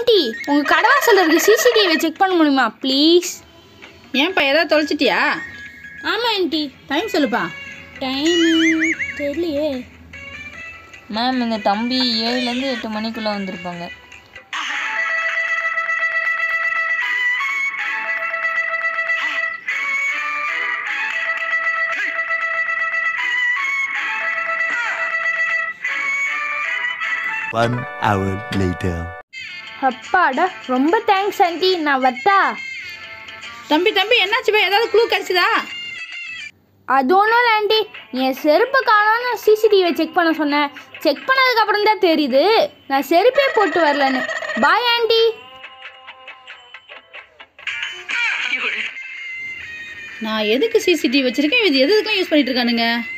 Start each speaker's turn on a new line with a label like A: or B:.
A: Aunty உங்கள் கடவாசல் இருக்க CCTV check பண்ண முடியுமா ப்ளீஸ்
B: ஏன்பா ஏதாவது தொலைச்சிட்டியா
A: ஆமாம் ஆண்டி
B: டைம் சொல்லுப்பா
A: டைம் தெரியலையே
C: மேம் இந்த தம்பி ஏழுலேருந்து எட்டு மணிக்குள்ளே வந்திருப்பாங்க
D: One hour later.
A: அப்பாடா ரொம்ப தேங்க்ஸ் ஆண்டி நான் வத்தா
B: தம்பி தம்பி என்னாச்சுப்பா ஏதாவது க்ளூ கிடைச்சதா
A: அது ஒன்றும் இல்லை ஆண்டி என் செருப்பை காணோன்னு சிசிடிவியை செக் பண்ண சொன்னேன் செக் பண்ணதுக்கப்புறம் தான் தெரியுது நான் செருப்பே போட்டு வரலன்னு பாய் ஆண்டி
B: நான் எதுக்கு சிசிடிவி வச்சிருக்கேன் இது எது எதுக்கெல்லாம் யூஸ் பண்ணிட்டு இருக்கானுங்க